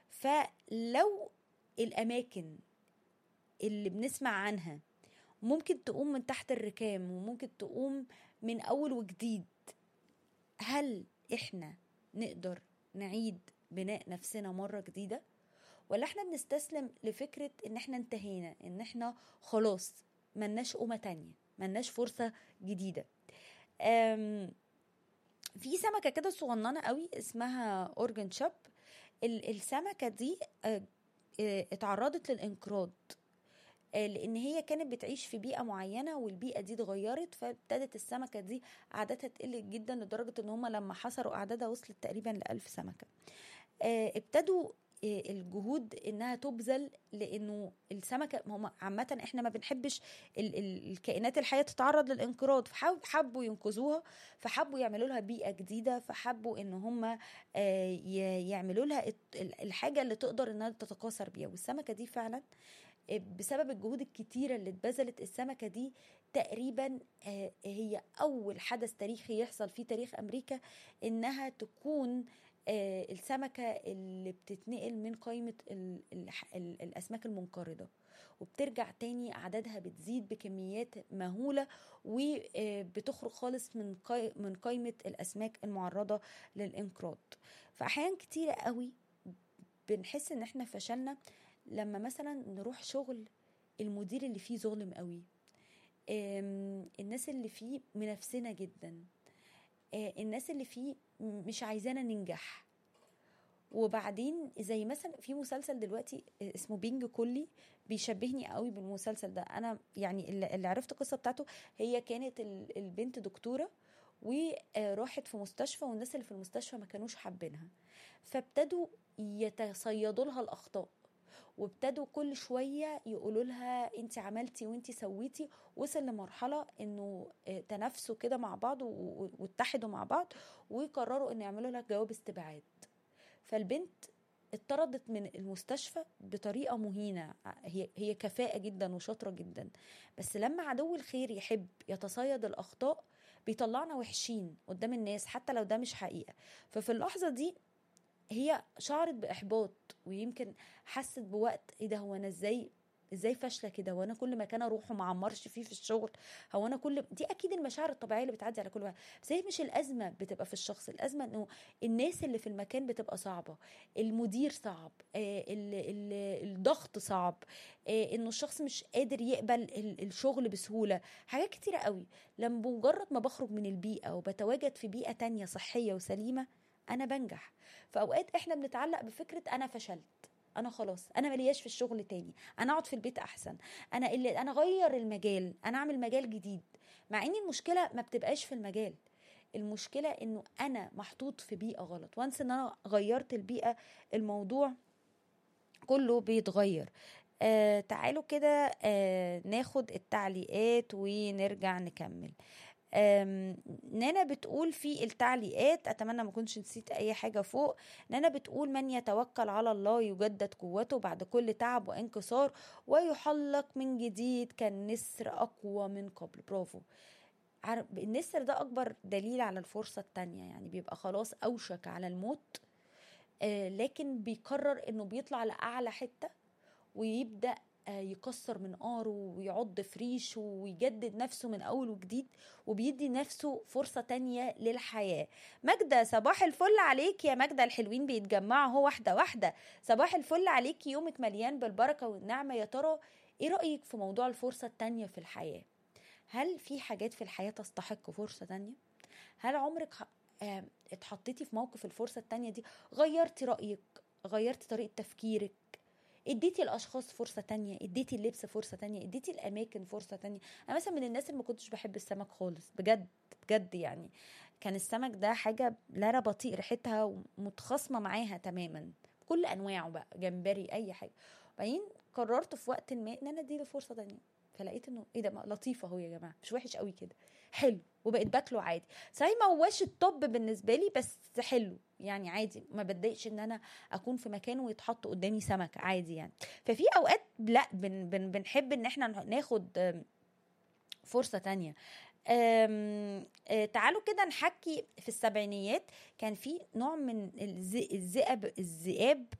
فلو الاماكن اللي بنسمع عنها ممكن تقوم من تحت الركام وممكن تقوم من اول وجديد هل احنا نقدر نعيد بناء نفسنا مرة جديدة ولا احنا بنستسلم لفكرة ان احنا انتهينا ان احنا خلاص ملناش قومة تانية ملناش فرصة جديدة أم في سمكة كده صغننة قوي اسمها اورجن شاب السمكة دي اه اه اتعرضت للانقراض لان هي كانت بتعيش في بيئه معينه والبيئه دي اتغيرت فابتدت السمكه دي عددها تقل جدا لدرجه ان هم لما حصروا اعدادها وصلت تقريبا لألف سمكه ابتدوا الجهود انها تبذل لانه السمكه هم عامه احنا ما بنحبش ال ال الكائنات الحيه تتعرض للانقراض فحبوا ينقذوها فحبوا يعملوا لها بيئه جديده فحبوا ان هم يعملوا لها الحاجه اللي تقدر انها تتكاثر بيها والسمكه دي فعلا بسبب الجهود الكتيره اللي اتبذلت السمكه دي تقريبا هي اول حدث تاريخي يحصل في تاريخ امريكا انها تكون السمكه اللي بتتنقل من قائمه الاسماك المنقرضه وبترجع تاني اعدادها بتزيد بكميات مهوله وبتخرج خالص من من قائمه الاسماك المعرضه للانقراض فاحيانا كتيره قوي بنحس ان احنا فشلنا لما مثلا نروح شغل المدير اللي فيه ظالم قوي الناس اللي فيه منافسنا جدا الناس اللي فيه مش عايزانا ننجح وبعدين زي مثلا في مسلسل دلوقتي اسمه بينج كلي بيشبهني قوي بالمسلسل ده انا يعني اللي عرفت القصه بتاعته هي كانت البنت دكتوره وراحت في مستشفى والناس اللي في المستشفى ما كانوش حابينها فابتدوا يتصيدوا لها الاخطاء وابتدوا كل شويه يقولوا لها انت عملتي وانت سويتي وصل لمرحله انه تنافسوا كده مع بعض واتحدوا مع بعض وقرروا ان يعملوا لها جواب استبعاد فالبنت اتطردت من المستشفى بطريقه مهينه هي هي كفاءه جدا وشاطره جدا بس لما عدو الخير يحب يتصيد الاخطاء بيطلعنا وحشين قدام الناس حتى لو ده مش حقيقه ففي اللحظه دي هي شعرت باحباط ويمكن حست بوقت ايه ده هو انا ازاي ازاي فاشله كده وانا كل مكان اروح وما عمرش فيه في الشغل هو انا كل دي اكيد المشاعر الطبيعيه اللي بتعدي على كل واحد بس هي مش الازمه بتبقى في الشخص الازمه انه الناس اللي في المكان بتبقى صعبه المدير صعب آه ال ال الضغط صعب آه انه الشخص مش قادر يقبل الشغل بسهوله حاجات كتيره قوي لما بمجرد ما بخرج من البيئه وبتواجد في بيئه تانية صحيه وسليمه انا بنجح في اوقات احنا بنتعلق بفكره انا فشلت انا خلاص انا ملياش في الشغل تاني انا اقعد في البيت احسن انا اللي انا غير المجال انا اعمل مجال جديد مع ان المشكله ما بتبقاش في المجال المشكله انه انا محطوط في بيئه غلط وانس ان انا غيرت البيئه الموضوع كله بيتغير آه تعالوا كده آه ناخد التعليقات ونرجع نكمل نانا بتقول في التعليقات اتمنى ما كنتش نسيت اي حاجه فوق نانا بتقول من يتوكل على الله يجدد قوته بعد كل تعب وانكسار ويحلق من جديد كالنسر اقوى من قبل برافو النسر ده اكبر دليل على الفرصه التانية يعني بيبقى خلاص اوشك على الموت آه لكن بيقرر انه بيطلع لاعلى حته ويبدا يكسر من قاره ويعض في ريشه ويجدد نفسه من اول وجديد وبيدي نفسه فرصة تانية للحياة ماجدة صباح الفل عليك يا ماجدة الحلوين بيتجمعوا هو واحدة واحدة صباح الفل عليك يومك مليان بالبركة والنعمة يا ترى ايه رأيك في موضوع الفرصة التانية في الحياة هل في حاجات في الحياة تستحق فرصة تانية هل عمرك اتحطيتي في موقف الفرصة التانية دي غيرتي رأيك غيرتي طريقة تفكيرك اديتي الاشخاص فرصه تانية اديتي اللبس فرصه تانية اديتي الاماكن فرصه تانية انا مثلا من الناس اللي ما كنتش بحب السمك خالص بجد بجد يعني كان السمك ده حاجه لا انا بطيء ريحتها ومتخاصمه معاها تماما كل انواعه بقى جمبري اي حاجه بعدين قررت في وقت ما ان انا اديله فرصه تانية فلقيت انه ايه ده لطيف اهو يا جماعه مش وحش قوي كده حلو وبقيت باكله عادي صحيح ما هواش الطب بالنسبه لي بس حلو يعني عادي ما بتضايقش ان انا اكون في مكان ويتحط قدامي سمك عادي يعني ففي اوقات لا بن بن بنحب ان احنا ناخد فرصه تانية أم أه تعالوا كده نحكي في السبعينيات كان في نوع من الذئب الذئاب